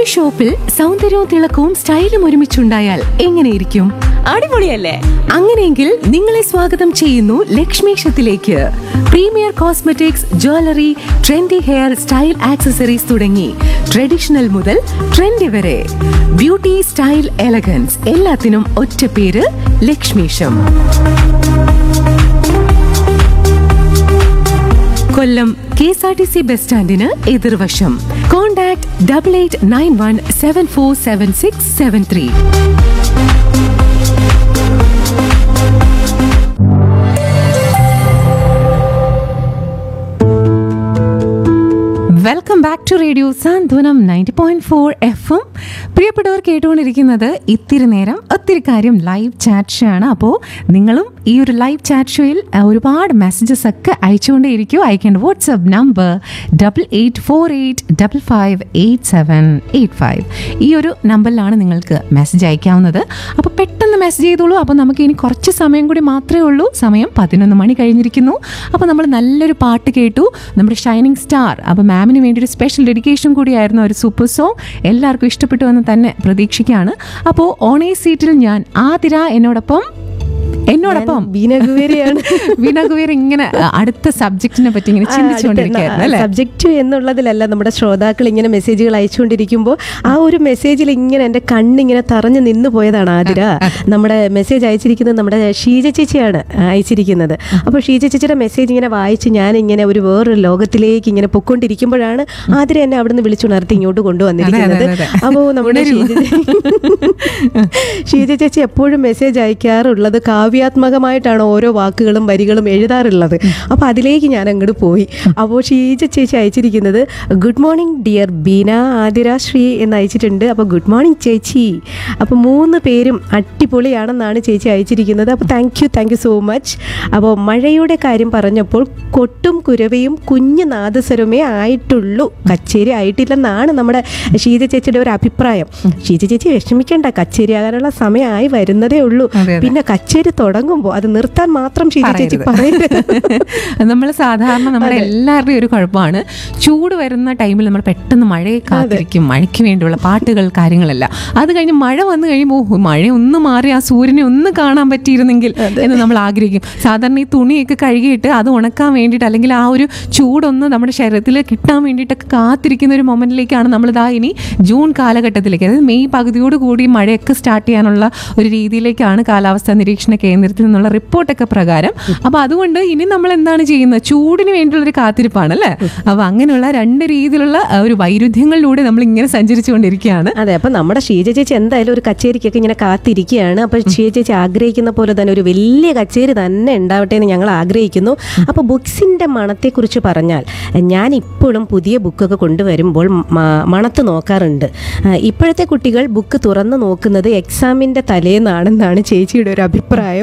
ഷോപ്പിൽ സൗന്ദര്യവും തിളക്കവും സ്റ്റൈലും ഒരുമിച്ചുണ്ടായാൽ എങ്ങനെയിരിക്കും അടിപൊളിയല്ലേ അങ്ങനെയെങ്കിൽ നിങ്ങളെ സ്വാഗതം ചെയ്യുന്നു ലക്ഷ്മീഷത്തിലേക്ക് premier cosmetics jewellery trendy hair style accessories തുടങ്ങി ട്രഡീഷണൽ മുതൽ ട്രെൻഡി വരെ ബ്യൂട്ടി സ്റ്റൈൽ എലഗൻസ് എല്ലാത്തിനും ഒറ്റ പേര് Lakshmisham Kollam K S R T C bus സ്റ്റാൻഡിന് എതിർവശം contact double eight nine one seven four seven six seven three welcome back to radio Santhwanam ninety point four F M പ്രിയപ്പെട്ടവർ കേട്ടുകൊണ്ടിരിക്കുന്നത് ഇത്തിരി നേരം ഒത്തിരി കാര്യം ലൈവ് ചാറ്റ് ഷോ ആണ് അപ്പോൾ നിങ്ങളും ഈ ഒരു ലൈവ് ചാറ്റ് ഷോയിൽ അഹ്, ഒരുപാട് മെസ്സേജസ് ഒക്കെ അയച്ചുകൊണ്ടേയിരിക്കും അയക്കേണ്ട WhatsApp number double eight four eight double five eight seven eight five ഈ ഒരു നമ്പറിലാണ് നിങ്ങൾക്ക് മെസ്സേജ് അയക്കാവുന്നത് അപ്പോൾ പെട്ടെന്ന് മെസ്സേജ് ചെയ്തോളൂ അപ്പോൾ നമുക്ക് ഇനി കുറച്ച് സമയം കൂടി മാത്രമേ ഉള്ളൂ സമയം പതിനൊന്ന് മണി കഴിഞ്ഞിരിക്കുന്നു അപ്പോൾ നമ്മൾ നല്ലൊരു പാട്ട് കേട്ടു നമ്മുടെ ഷൈനിങ് സ്റ്റാർ അപ്പോൾ മാമിന് വേണ്ടി ഒരു സ്പെഷ്യൽ ഡെഡിക്കേഷൻ കൂടിയായിരുന്നു ഒരു സൂപ്പർ സോങ് എല്ലാവർക്കും ഇഷ്ടപ്പെട്ടു എന്ന് തന്നെ പ്രതീക്ഷിക്കുകയാണ് അപ്പോൾ ഓണേ സീറ്റിൽ ഞാൻ ആതിര എന്നോടൊപ്പം എന്നോടൊപ്പം ബീനകുവേരിയാണ് വീണകുവീർ ഇങ്ങനെ അഹ്, അടുത്ത സബ്ജക്റ്റിനെ പറ്റി ഇങ്ങനെ ചിന്തിച്ചുകൊണ്ടിരിക്കുകയായിരുന്നു അല്ലേ സബ്ജക്റ്റ് എന്നുള്ളതിലല്ല നമ്മുടെ ശ്രോതാക്കൾ ഇങ്ങനെ മെസ്സേജുകൾ അയച്ചുകൊണ്ടിരിക്കുമ്പോൾ ആ ഒരു മെസ്സേജിൽ ഇങ്ങനെ എൻ്റെ കണ്ണിങ്ങനെ തറഞ്ഞു നിന്ന് പോയതാണ് ആതിര നമ്മുടെ മെസ്സേജ് അയച്ചിരിക്കുന്നത് നമ്മുടെ ഷീജ ചേച്ചിയാണ് അയച്ചിരിക്കുന്നത് അപ്പോൾ ഷീജ ചേച്ചിയുടെ മെസ്സേജ് ഇങ്ങനെ വായിച്ച് ഞാൻ ഇങ്ങനെ ഒരു വേറൊരു ലോകത്തിലേക്ക് ഇങ്ങനെ പൊക്കൊണ്ടിരിക്കുമ്പോഴാണ് ആതിര എന്നെ അവിടുന്ന് വിളിച്ചുണർത്തി ഇങ്ങോട്ട് കൊണ്ടുവന്നിരിക്കുന്നത് അതെ, അതെ, അതെ. അപ്പോൾ നമ്മുടെ ഉണരൂ. ഷീജ ഷീജ ചേച്ചി എപ്പോഴും മെസ്സേജ് അയക്കാറുള്ളത് കാവ്യാത്മകമായിട്ടാണ് ഓരോ വാക്കുകളും വരികളും എഴുതാറുള്ളത് അപ്പോൾ അതിലേക്ക് ഞാൻ അങ്ങോട്ട് പോയി അപ്പോൾ ഷീജ ചേച്ചി അയച്ചിരിക്കുന്നത് good morning dear Beena Athira Sree എന്ന് അയച്ചിട്ടുണ്ട് അപ്പോൾ ഗുഡ് മോർണിംഗ് ചേച്ചി അപ്പോൾ മൂന്ന് പേരും അടിപൊളിയാണെന്നാണ് ചേച്ചി അയച്ചിരിക്കുന്നത് അപ്പോൾ thank you thank you so much അപ്പോൾ മഴയുടെ കാര്യം പറഞ്ഞപ്പോൾ കൊട്ടും കുരവയും കുഞ്ഞു നാദസ്വരമേ ആയിട്ടുള്ളൂ കച്ചേരി ആയിട്ടില്ലെന്നാണ് നമ്മുടെ ഷീജ ചേച്ചിയുടെ ഒരു അഭിപ്രായം ഷീജ ചേച്ചി വിഷമിക്കേണ്ട കച്ചേരി ആകാനുള്ള സമയമായി വരുന്നതേ ഉള്ളൂ അതെ, അതെ. പിന്നെ കച്ചേരി തുടങ്ങുമ്പോൾ അത് നിർത്താൻ മാത്രം ഷീജ ചേച്ചി പറയരുത് നമ്മൾ സാധാരണ നമ്മുടെ എല്ലാവരുടെയും ഒരു കുഴപ്പമാണ് ചൂട് വരുന്ന ടൈമിൽ നമ്മൾ പെട്ടെന്ന് മഴയെ കാത്തിരിക്കും മഴയ്ക്ക് വേണ്ടിയുള്ള പാട്ടുകൾ കാര്യങ്ങളല്ല അത് കഴിഞ്ഞ് മഴ വന്നു കഴിയുമ്പോൾ "ഓ, മഴ ഒന്ന് മാറി ആ സൂര്യനെ ഒന്ന് കാണാൻ പറ്റിയിരുന്നെങ്കിൽ എന്ന് നമ്മൾ ആഗ്രഹിക്കും സാധാരണ ഈ തുണിയൊക്കെ കഴുകിയിട്ട് അത് ഉണക്കാൻ വേണ്ടിയിട്ട് അല്ലെങ്കിൽ ആ ഒരു ചൂടൊന്ന് നമ്മുടെ ശരീരത്തിൽ കിട്ടാൻ വേണ്ടിയിട്ടൊക്കെ കാത്തിരിക്കുന്ന ഒരു മൊമെന്റിലേക്കാണ് നമ്മളിതാ ഇനി ജൂൺ കാലഘട്ടത്തിലേക്ക് അതായത് മെയ് പകുതിയോട് കൂടി മഴയൊക്കെ സ്റ്റാർട്ട് ചെയ്യാനുള്ള ഒരു രീതിയിലേക്കാണ് കാലാവസ്ഥാ നിരീക്ഷണ കേന്ദ്രത്തിൽ നിന്നുള്ള റിപ്പോർട്ടൊക്കെ പ്രകാരം അപ്പൊ അതുകൊണ്ട് ഇനി നമ്മൾ എന്താണ് ചെയ്യുന്നത് ചൂടിന് വേണ്ടിയുള്ള ഒരു കാത്തിരിപ്പാണ് അല്ലേ അപ്പൊ അങ്ങനെയുള്ള രണ്ട് രീതിയിലുള്ള ആ, ഒരു വൈരുദ്ധ്യങ്ങളിലൂടെ നമ്മൾ ഇങ്ങനെ സഞ്ചരിച്ചുകൊണ്ടിരിക്കുകയാണ് അതെ അപ്പം നമ്മുടെ ഷീജ ചേച്ചി എന്തായാലും ഒരു കച്ചേരിക്കൊക്കെ ഇങ്ങനെ കാത്തിരിക്കുകയാണ് അപ്പോൾ ഷീജ ചേച്ചി ആഗ്രഹിക്കുന്ന പോലെ തന്നെ ഒരു വലിയ കച്ചേരി തന്നെ ഉണ്ടാവട്ടെ എന്ന് ഞങ്ങൾ ആഗ്രഹിക്കുന്നു അപ്പോൾ ബുക്സിൻ്റെ മണത്തെക്കുറിച്ച് പറഞ്ഞാൽ ഞാൻ ഇപ്പോഴും പുതിയ ബുക്കൊക്കെ കൊണ്ടുവരുമ്പോൾ മ- മണത്ത് നോക്കാറുണ്ട് ആ, ഇപ്പോഴത്തെ കുട്ടികൾ ബുക്ക് തുറന്ന് നോക്കുന്നത് എക്സാമിൻ്റെ തലേന്നാണെന്നാണ് ചേച്ചിയുടെ ഒരു അഭിപ്രായം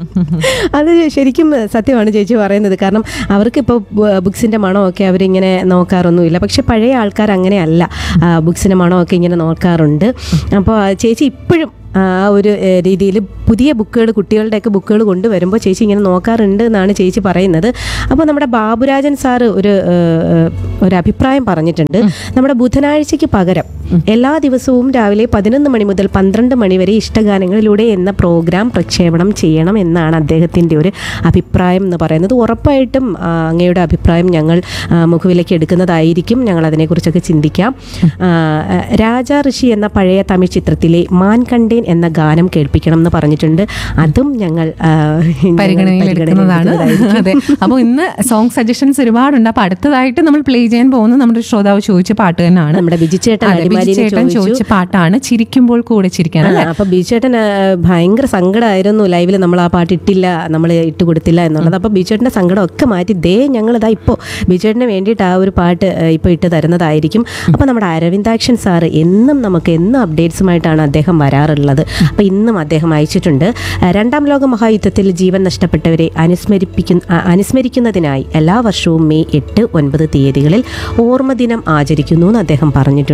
അത് ശരിക്കും സത്യമാണ് ചേച്ചി പറയുന്നത് കാരണം അവർക്കിപ്പോൾ ബുക്സിൻ്റെ മണമൊക്കെ അവരിങ്ങനെ നോക്കാറൊന്നുമില്ല പക്ഷെ പഴയ ആൾക്കാർ അങ്ങനെയല്ല ബുക്സിൻ്റെ മണമൊക്കെ ഇങ്ങനെ നോക്കാറുണ്ട് അപ്പോൾ ചേച്ചി ഇപ്പോഴും ആ ഒരു രീതിയിൽ പുതിയ ബുക്കുകൾ കുട്ടികളുടെയൊക്കെ ബുക്കുകൾ കൊണ്ടുവരുമ്പോൾ ചേച്ചി ഇങ്ങനെ നോക്കാറുണ്ട് എന്നാണ് ചേച്ചി പറയുന്നത് അപ്പോൾ നമ്മുടെ ബാബുരാജൻ സാറ് ഒരു ഏഹ്, ഒരു അഭിപ്രായം പറഞ്ഞിട്ടുണ്ട് നമ്മുടെ ബുധനാഴ്ചയ്ക്ക് പകരം എല്ലാ ദിവസവും രാവിലെ പതിനൊന്ന് മണി മുതൽ പന്ത്രണ്ട് മണി വരെ ഇഷ്ടഗാനങ്ങളിലൂടെ എന്ന പ്രോഗ്രാം പ്രക്ഷേപണം ചെയ്യണം എന്നാണ് അദ്ദേഹത്തിൻ്റെ ഒരു അഭിപ്രായം എന്ന് പറയുന്നത് ഉറപ്പായിട്ടും ആ, അങ്ങയുടെ അഭിപ്രായം ഞങ്ങൾ ആ, മുഖവിലേക്ക് എടുക്കുന്നതായിരിക്കും ഞങ്ങൾ അതിനെക്കുറിച്ചൊക്കെ ചിന്തിക്കാം ആ, ആ, രാജാ ഋഷി എന്ന പഴയ തമിഴ് ചിത്രത്തിലെ മാൻ കണ്ടേൻ എന്ന ഗാനം കേൾപ്പിക്കണം എന്ന് പറഞ്ഞിട്ടുണ്ട് അതും ഞങ്ങൾ ആ, ഞങ്ങൾ പരിഗണനയിൽ എടുക്കുന്നതാണ് പരിഗണനയിലെടുക്കുന്നതായിരിക്കും. അതെ അപ്പോൾ ഇന്ന് സോങ് സജഷൻസ് ഒരുപാടുണ്ട് അപ്പൊ അടുത്തതായിട്ട് നമ്മൾ പ്ലേ ചെയ്യാൻ പോകുന്നത് നമ്മുടെ ശ്രോതാവ് ചോദിച്ച പാട്ട് തന്നെയാണ് നമ്മുടെ ബിജു ചേട്ടൻ അതെ, ബിജു അടിമാലിയിൽ ചേട്ടൻ ചോദിച്ചു. ചോദിച്ച പാട്ടാണ് ചിരിക്കുമ്പോൾ കൂടെ ചിരിക്കാൻ ആ, അല്ലേ അപ്പൊ ബിജുചേട്ടൻ ആ, ഭയങ്കര സങ്കടമായിരുന്നു ലൈവിൽ നമ്മൾ ആ പാട്ട് ഇട്ടില്ല നമ്മൾ ഇട്ട് കൊടുത്തില്ല എന്നുള്ളത് അപ്പൊ ബിജുചേട്ടന്റെ സങ്കടം ഒക്കെ മാറ്റി ദേ ഞങ്ങൾ ഇതാ ഇപ്പോൾ ബിജുചേട്ടന് വേണ്ടിയിട്ട് ആ ഒരു പാട്ട് ആ, ഇപ്പോൾ ഇട്ട് തരുന്നതായിരിക്കും അപ്പൊ നമ്മുടെ അരവിന്ദാക്ഷൻ സാറ് എന്നും നമുക്ക് എന്നും അപ്ഡേറ്റ്സുമായിട്ടാണ് അദ്ദേഹം വരാറുള്ളത് അപ്പൊ ഇന്നും അദ്ദേഹം അയച്ചിട്ടുണ്ട് ആ, രണ്ടാം ലോക മഹായുദ്ധത്തിൽ ജീവൻ നഷ്ടപ്പെട്ടവരെ അനുസ്മരിപ്പിക്കുന്ന ആ, അനുസ്മരിക്കുന്നതിനായി എല്ലാ വർഷവും മെയ് എട്ട് ഒൻപത് തീയതികളിൽ ഓർമ്മ ദിനം ആചരിക്കുന്നു എന്ന് അദ്ദേഹം പറഞ്ഞിട്ടുണ്ട്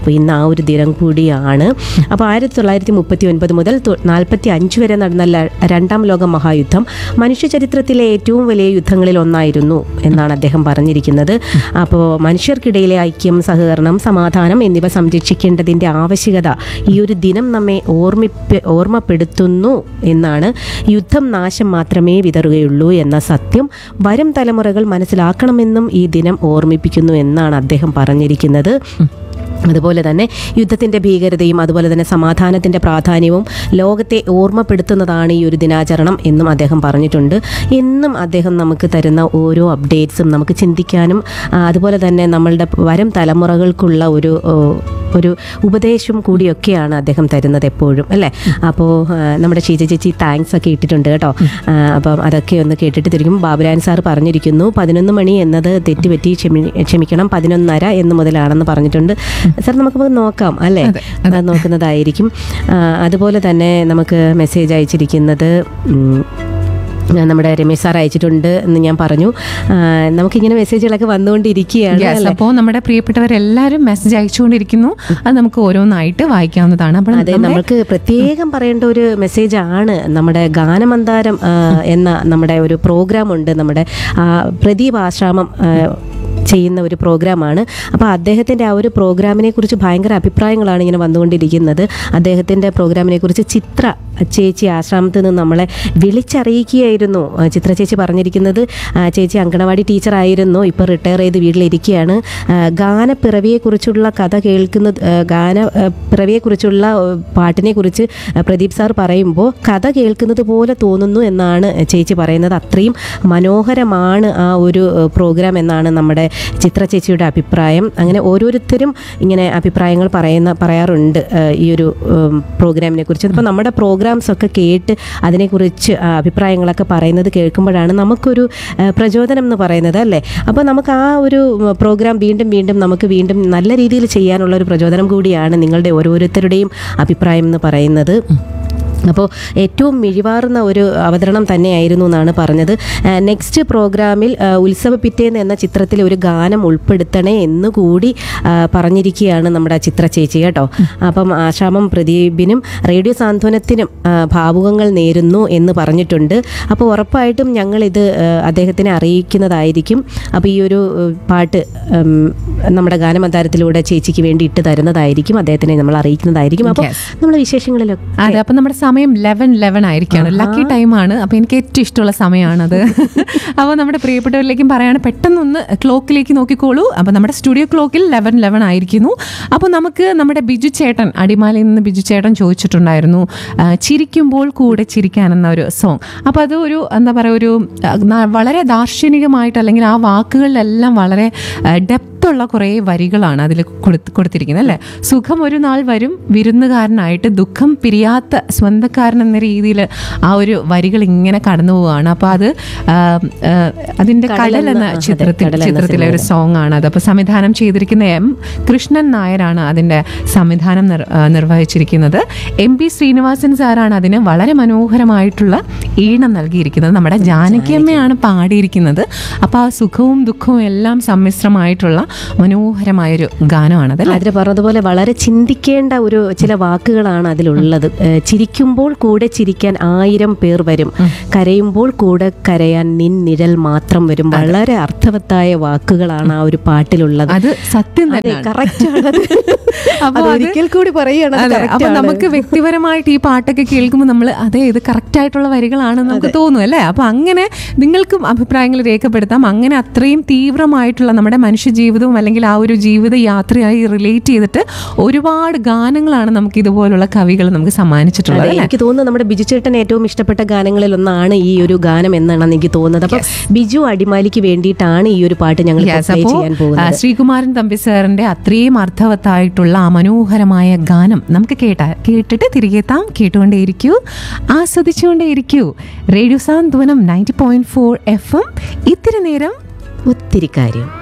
അപ്പോൾ ഇന്ന് ആ ഒരു ദിനം കൂടിയാണ് അപ്പോൾ ആയിരത്തി തൊള്ളായിരത്തി മുപ്പത്തി ഒൻപത് മുതൽ നാൽപ്പത്തി അഞ്ച് വരെ നടന്ന ല- രണ്ടാം ലോക മഹായുദ്ധം മനുഷ്യ ചരിത്രത്തിലെ ഏറ്റവും വലിയ യുദ്ധങ്ങളിൽ ഒന്നായിരുന്നു എന്നാണ് അദ്ദേഹം പറഞ്ഞിരിക്കുന്നത് അപ്പോൾ മനുഷ്യർക്കിടയിലെ ഐക്യം സഹകരണം സമാധാനം എന്നിവ സംരക്ഷിക്കേണ്ടതിൻ്റെ ആവശ്യകത ഈ ഒരു ദിനം നമ്മെ ഓർമ്മിപ്പ ഓർമ്മപ്പെടുത്തുന്നു എന്നാണ് യുദ്ധം നാശം മാത്രമേ വിതറുകയുള്ളൂ എന്ന സത്യം വരും തലമുറകൾ മനസ്സിലാക്കണമെന്നും ഈ ദിനം ഓർമ്മിപ്പിക്കുന്നു എന്നാണ് അദ്ദേഹം പറഞ്ഞിരിക്കുന്നത് അതുപോലെ തന്നെ യുദ്ധത്തിൻ്റെ ഭീകരതയും അതുപോലെ തന്നെ സമാധാനത്തിൻ്റെ പ്രാധാന്യവും ലോകത്തെ ഓർമ്മപ്പെടുത്തുന്നതാണ് ഈ ഒരു ദിനാചരണം എന്നും അദ്ദേഹം പറഞ്ഞിട്ടുണ്ട് എന്നും അദ്ദേഹം നമുക്ക് തരുന്ന ഓരോ അപ്ഡേറ്റ്സും നമുക്ക് ചിന്തിക്കാനും ആ, അതുപോലെ തന്നെ നമ്മളുടെ വരും തലമുറകൾക്കുള്ള ഒരു ഓ, ഒരു ഉപദേശം കൂടിയൊക്കെയാണ് അദ്ദേഹം തരുന്നത് എപ്പോഴും അല്ലേ അപ്പോൾ നമ്മുടെ ഷീജ ചേച്ചി താങ്ക്സ് ഒക്കെ ഇട്ടിട്ടുണ്ട് കേട്ടോ ആ, അപ്പം അതൊക്കെ ഒന്ന് കേട്ടിട്ട് തിരിക്കും ബാബുരാൻ സാർ പറഞ്ഞിരിക്കുന്നു പതിനൊന്ന് മണി എന്നത് തെറ്റുപറ്റി ക്ഷമി ക്ഷമിക്കണം പതിനൊന്നര എന്ന് മുതലാണെന്ന് പറഞ്ഞിട്ടുണ്ട് സാർ നമുക്ക് നോക്കാം അല്ലേ അത് നോക്കുന്നതായിരിക്കും ആ, അതുപോലെ തന്നെ നമുക്ക് മെസ്സേജ് അയച്ചിരിക്കുന്നത് ഉം, നമ്മുടെ രമേശ് സാർ അയച്ചിട്ടുണ്ട് എന്ന് ഞാൻ പറഞ്ഞു ആ, നമുക്കിങ്ങനെ മെസ്സേജുകളൊക്കെ വന്നുകൊണ്ടിരിക്കുകയാണ് യെസ് അല്ലേ അപ്പോൾ നമ്മുടെ പ്രിയപ്പെട്ടവരെല്ലാവരും മെസ്സേജ് അയച്ചുകൊണ്ടിരിക്കുന്നു അത് നമുക്ക് ഓരോന്നായിട്ട് വായിക്കാവുന്നതാണ് അപ്പോൾ അതെ നമ്മൾക്ക് പ്രത്യേകം പറയേണ്ട ഒരു മെസ്സേജ് ആണ് നമ്മുടെ ഗാനമന്താരം ആ, എന്ന നമ്മുടെ ഒരു പ്രോഗ്രാം ഉണ്ട് നമ്മുടെ ആ, പ്രദീപ് ആശ്രാമം ആ, ചെയ്യുന്ന ഒരു പ്രോഗ്രാമാണ് അപ്പോൾ അദ്ദേഹത്തിൻ്റെ ആ ഒരു പ്രോഗ്രാമിനെ കുറിച്ച് ഭയങ്കര അഭിപ്രായങ്ങളാണ് ഇങ്ങനെ വന്നുകൊണ്ടിരിക്കുന്നത് അദ്ദേഹത്തിൻ്റെ പ്രോഗ്രാമിനെ കുറിച്ച് ചിത്ര ചേച്ചി ആശ്രാമത്തിൽ നിന്ന് നമ്മളെ വിളിച്ചറിയിക്കുകയായിരുന്നു ആ, ചിത്ര ചേച്ചി പറഞ്ഞിരിക്കുന്നത് ആ, ചേച്ചി അങ്കണവാടി ടീച്ചറായിരുന്നു ഇപ്പോൾ റിട്ടയർ ചെയ്ത് വീട്ടിലിരിക്കുകയാണ് ആ, ഗാനപ്പിറവിയെക്കുറിച്ചുള്ള കഥ കേൾക്കുന്നത് ആ, ഗാന ആ, പിറവിയെക്കുറിച്ചുള്ള ആ, പാട്ടിനെ കുറിച്ച് ആ, പ്രദീപ് സാർ പറയുമ്പോൾ കഥ കേൾക്കുന്നത് പോലെ തോന്നുന്നു എന്നാണ് ചേച്ചി പറയുന്നത് അത്രയും മനോഹരമാണ് ആ ഒരു ആ, പ്രോഗ്രാം എന്നാണ് നമ്മുടെ ചിത്ര ചേച്ചിയുടെ അഭിപ്രായം അങ്ങനെ ഓരോരുത്തരും ഇങ്ങനെ അഭിപ്രായങ്ങൾ പറയുന്ന പറയാറുണ്ട് ആ, ഈ ഒരു ഉം, പ്രോഗ്രാമിനെ കുറിച്ച് അപ്പോൾ നമ്മുടെ പ്രോഗ്രാംസ് ഒക്കെ കേട്ട് അതിനെക്കുറിച്ച് ആ, അഭിപ്രായങ്ങളൊക്കെ പറയുന്നത് കേൾക്കുമ്പോഴാണ് നമുക്കൊരു ആ, പ്രചോദനം എന്ന് പറയുന്നത് അല്ലേ അപ്പോൾ നമുക്ക് ആ ഒരു ഉം, പ്രോഗ്രാം വീണ്ടും വീണ്ടും നമുക്ക് വീണ്ടും നല്ല രീതിയിൽ ചെയ്യാനുള്ള ഒരു പ്രചോദനം കൂടിയാണ് നിങ്ങളുടെ ഓരോരുത്തരുടെയും അഭിപ്രായം എന്ന് പറയുന്നത് അപ്പോൾ ഏറ്റവും മിഴിവാർന്ന ഒരു അവതരണം തന്നെയായിരുന്നു എന്നാണ് പറഞ്ഞത് നെക്സ്റ്റ് പ്രോഗ്രാമിൽ ആ, ഉത്സവ പിറ്റേന്ന് എന്ന ചിത്രത്തിൽ ഒരു ഗാനം ഉൾപ്പെടുത്തണേ എന്നുകൂടി ആ, പറഞ്ഞിരിക്കുകയാണ് നമ്മുടെ ചിത്ര ചേച്ചി കേട്ടോ അപ്പം ആശാമം പ്രദീപിനും റേഡിയോ സാന്ത്വനത്തിനും ആ, ഭാവുകങ്ങൾ നേരുന്നു എന്ന് പറഞ്ഞിട്ടുണ്ട് അപ്പോൾ ഉറപ്പായിട്ടും ഞങ്ങളിത് ആ, അദ്ദേഹത്തിനെ അറിയിക്കുന്നതായിരിക്കും അപ്പോൾ ഈ ഒരു ആ, പാട്ട് ഉം, നമ്മുടെ ഗാനമന്താരത്തിലൂടെ ചേച്ചിക്ക് വേണ്ടി ഇട്ട് തരുന്നതായിരിക്കും അദ്ദേഹത്തിനെ നമ്മൾ അറിയിക്കുന്നതായിരിക്കും അപ്പോൾ Yes. നമ്മൾ വിശേഷങ്ങളിലൊക്കെ അതെ അപ്പൊ നമ്മുടെ സമയം ലെവൻ ലെവൻ ആയിരിക്കാണ് ലക്കി ടൈമാണ് അപ്പൊ എനിക്ക് ഏറ്റവും ഇഷ്ടമുള്ള സമയമാണത് അപ്പോൾ നമ്മുടെ പ്രിയപ്പെട്ടവരിലേക്കും പറയാണ് പെട്ടെന്നൊന്ന് ക്ലോക്കിലേക്ക് നോക്കിക്കോളൂ അപ്പോൾ നമ്മുടെ സ്റ്റുഡിയോ ക്ലോക്കിൽ ലെവൻ ലെവൻ ആയിരിക്കുന്നു അപ്പോൾ നമുക്ക് നമ്മുടെ ബിജു ചേട്ടൻ അടിമാലിയിൽ നിന്ന് ബിജു ചേട്ടൻ ചോദിച്ചിട്ടുണ്ടായിരുന്നു ആ, ചിരിക്കുമ്പോൾ കൂടെ ചിരിക്കാൻ എന്ന ഒരു സോങ് അപ്പോൾ അത് ഒരു എന്താ പറയുക ഒരു ആ, ന- വളരെ ദാർശനികമായിട്ട് അല്ലെങ്കിൽ ആ വാക്കുകളിലെല്ലാം വളരെ ഡെപ്തുള്ള കുറേ വരികളാണ് അതിൽ കൊടുത്ത് കൊടുത്തിരിക്കുന്നത് അല്ലേ സുഖം ഒരു നാൾ വരും വിരുന്നുകാരനായിട്ട് ദുഃഖം പിരിയാത്ത സ്വന്തക്കാരൻ എന്ന രീതിയിൽ ആ ഒരു വരികൾ ഇങ്ങനെ കടന്നു പോവുകയാണ് അപ്പോൾ അത് ആ, ആ, അതിൻ്റെ കടൽ കടൽ എന്ന- എന്ന ആ, അതെ, ചിത്രത്തിൽ കടൽ എന്ന ചിത്രത്തിലെ ഒരു സോങ് ആണ് അത് അപ്പോൾ സംവിധാനം ചെയ്തിരിക്കുന്ന എം കൃഷ്ണൻ നായരാണ് അതിൻ്റെ സംവിധാനം നിർ- ആ, നിർവഹിച്ചിരിക്കുന്നത് എം പി ശ്രീനിവാസൻ സാറാണ് അതിന് വളരെ മനോഹരമായിട്ടുള്ള ഈണം നൽകിയിരിക്കുന്നത് നമ്മുടെ ജാനകിയമ്മയാണ് പാടിയിരിക്കുന്നത് അപ്പോൾ ആ സുഖവും ദുഃഖവും എല്ലാം സമ്മിശ്രമായിട്ടുള്ള മനോഹരമായൊരു ഗാനമാണത് അല്ലേ അതിൽ പറഞ്ഞതുപോലെ വളരെ ചിന്തിക്കേണ്ട ഒരു ചില വാക്കുകളാണ് അതിലുള്ളത് ഏഹ് ചിരിക്കുമ്പോൾ കൂടെ ചിരിക്കാൻ ആയിരം പേർ വരും കരയുമ്പോൾ കൂടെ കരയാൻ നിൻ നിഴൽ മാത്രം വരും വളരെ അർത്ഥവത്തായ വാക്കുകളാണ് ആ ഒരു പാട്ടിലുള്ളത് അത് സത്യം അതെ തന്നെയാണ് കറക്റ്റ് ആണത് അപ്പൊ അത് അത് ഒരിക്കൽ കൂടി പറയുകയാണ് അത് അതെ correct അപ്പൊ ആണ്. നമുക്ക് വ്യക്തിപരമായിട്ട് ഈ പാട്ടൊക്കെ കേൾക്കുമ്പോൾ നമ്മൾ അതെ ഇത് കറക്റ്റ് ആയിട്ടുള്ള വരികളാണെന്ന് നമുക്ക് തോന്നും അല്ലേ അപ്പൊ അങ്ങനെ നിങ്ങൾക്കും അഭിപ്രായങ്ങൾ രേഖപ്പെടുത്താം അങ്ങനെ അത്രയും തീവ്രമായിട്ടുള്ള നമ്മുടെ മനുഷ്യ ജീവിതവും അല്ലെങ്കിൽ ആ ഒരു ജീവിത യാത്രയായി റിലേറ്റ് ചെയ്തിട്ട് ഒരുപാട് ഗാനങ്ങളാണ് നമുക്ക് ഇതുപോലുള്ള കവികൾ നമുക്ക് സമ്മാനിച്ചിട്ടുള്ളത് അതെ അല്ലേ എനിക്ക് തോന്നുന്നു നമ്മുടെ ബിജു ചേട്ടൻ ഏറ്റവും ഇഷ്ടപ്പെട്ട ഗാനങ്ങളിൽ ഒന്നാണ് ഈ ഒരു ഗാനം എന്നാണ് എനിക്ക് തോന്നുന്നത് അപ്പൊ ബിജു അടിമാലിക്ക് വേണ്ടിയിട്ടാണ് ഈ ഒരു പാട്ട് ഞങ്ങൾ Yes, പ്ലേ അപ്പോ, ചെയ്യാൻ ആ, പോകുന്നത് ശ്രീകുമാരൻ തമ്പി സാറിന്റെ അത്രയും അർത്ഥവത്തായിട്ടുള്ള ആ മനോഹരമായ ഗാനം നമുക്ക് കേട്ടാ കേട്ടിട്ട് തിരികെ എത്താം കേട്ടുകൊണ്ടേയിരിക്കൂ ആസ്വദിച്ചുകൊണ്ടേയിരിക്കൂ radio Santhwanam ninety point four F M ഇത്തിരി നേരം ഒത്തിരി കാര്യം